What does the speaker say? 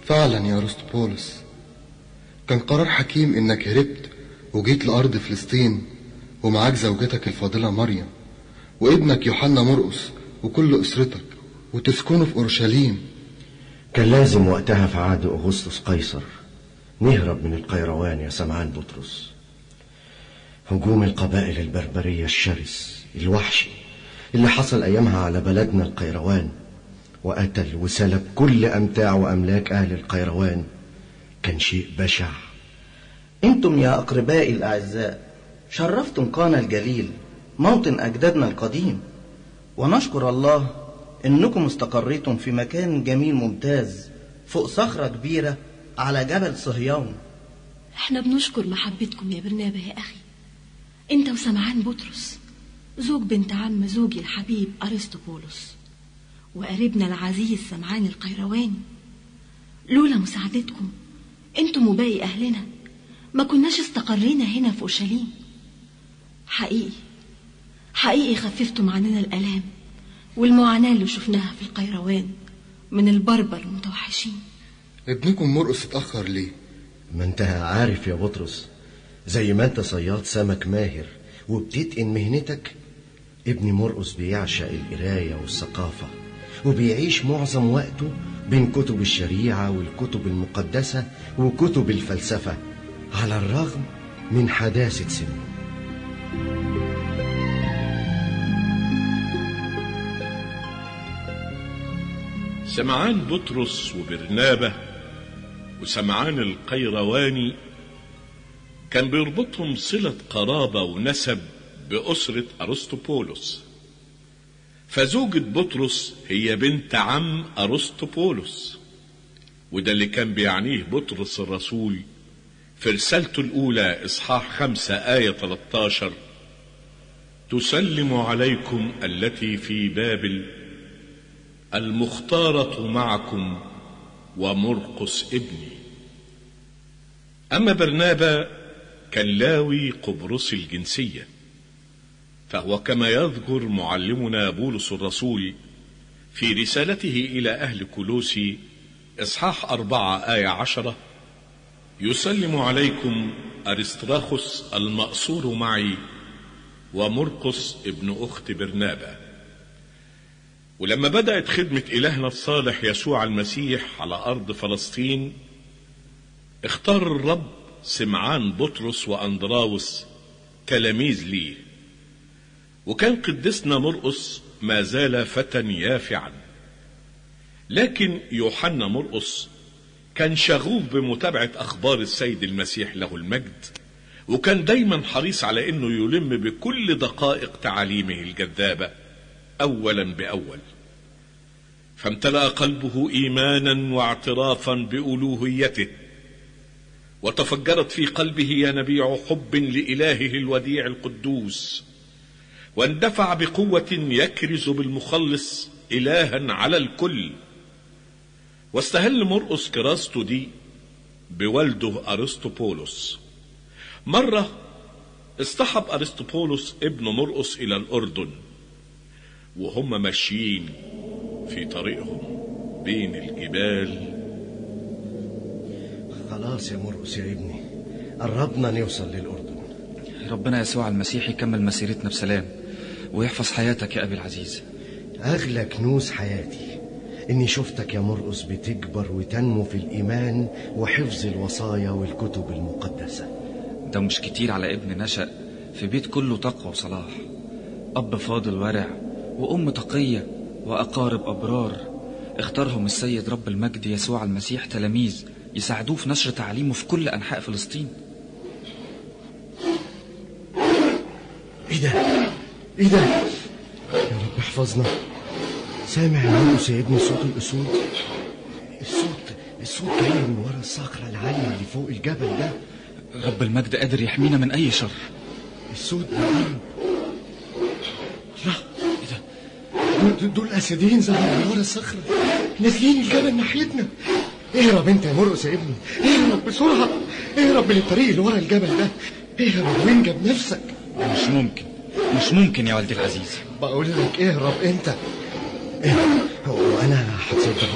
فعلا يا أرسطوبولس كان قرار حكيم إنك هربت وجيت لأرض فلسطين ومعاك زوجتك الفاضلة مريم وابنك يوحنا مرقس وكل أسرتك وتسكنوا في أورشليم كان لازم وقتها في عهد أغسطس قيصر نهرب من القيروان يا سمعان بطرس هجوم القبائل البربرية الشرس الوحشي اللي حصل أيامها على بلدنا القيروان وقتل وسلب كل أمتاع وأملاك أهل القيروان كان شيء بشع انتم يا اقربائي الاعزاء شرفتم قانا الجليل موطن اجدادنا القديم ونشكر الله انكم استقريتم في مكان جميل ممتاز فوق صخرة كبيرة على جبل صهيون احنا بنشكر محبتكم يا برنابة يا أخي انت وسمعان بطرس زوج بنت عم زوجي الحبيب أرسطوبولوس وقريبنا العزيز سمعان القيرواني لولا مساعدتكم انتم وباقي أهلنا ما كناش استقرينا هنا في أورشليم حقيقي حقيقي خففتم عننا الآلام والمعاناة اللي شفناها في القيروان من البربر المتوحشين ابنكم مرقس اتأخر ليه ما انت عارف يا بطرس زي ما انت صياد سمك ماهر وبتتقن مهنتك ابني مرقس بيعشق القراية والثقافة وبيعيش معظم وقته بين كتب الشريعة والكتب المقدسة وكتب الفلسفة على الرغم من حداثة سنه سمعان بطرس وبرنابة وسمعان القيرواني كان بيربطهم صلة قرابة ونسب بأسرة أرسطوبولوس فزوجة بطرس هي بنت عم أرسطوبولوس وده اللي كان بيعنيه بطرس الرسول في رسالته الأولى إصحاح خمسة آية 13 تسلم عليكم التي في بابل المختارة معكم ومرقس ابني أما برنابا كان لاوي قبرص الجنسية فهو كما يذكر معلمنا بولس الرسول في رسالته إلى أهل كولوسي إصحاح أربعة آية عشرة يسلم عليكم أرستراخس المأسور معي ومرقس ابن أخت برنابا ولما بدأت خدمة إلهنا الصالح يسوع المسيح على أرض فلسطين اختار الرب سمعان بطرس وأندراوس تلاميذ ليه وكان قدسنا مرقس ما زال فتى يافعا لكن يوحنا مرقس كان شغوف بمتابعة أخبار السيد المسيح له المجد وكان دايما حريص على أنه يلم بكل دقائق تعاليمه الجذابة أولا بأول فامتلأ قلبه إيمانا واعترافا بألوهيته وتفجرت في قلبه ينابيع حب لإلهه الوديع القدوس واندفع بقوة يكرز بالمخلص إلها على الكل واستهل مرقس كراسته دي بوالده أرسطوبولوس مرة اصطحب أرسطوبولوس ابن مرقس إلى الأردن وهم ماشيين في طريقهم بين الجبال خلاص يا مرقس يا ابني قربنا نوصل للأردن ربنا يسوع المسيح يكمل مسيرتنا بسلام ويحفظ حياتك يا أبي العزيز أغلى كنوز حياتي إني شفتك يا مرقس بتكبر وتنمو في الإيمان وحفظ الوصايا والكتب المقدسة ده مش كتير على ابن نشأ في بيت كله تقوى وصلاح أب فاضل ورع وأم تقية وأقارب أبرار اختارهم السيد رب المجد يسوع المسيح تلاميذ يساعدوه في نشر تعليمه في كل أنحاء فلسطين إيه ده؟ إيه ده؟ يا رب احفظنا سامع يا مرقس يا ابني صوت الأسود الصوت الصوت جاي من ورا الصخرة العالية اللي فوق الجبل ده رب المجد قادر يحمينا من أي شر الصوت بيقرب لا ايه ده دول, دول اسدين ظهروا من ورا الصخره نازلين الجبل ناحيتنا اهرب انت يا مرقس يا ابني اهرب بسرعه اهرب من الطريق اللي ورا الجبل ده اهرب وانجى بنفسك مش ممكن مش ممكن يا والدي العزيز بقول لك اهرب انت اهرب وانا هتصدق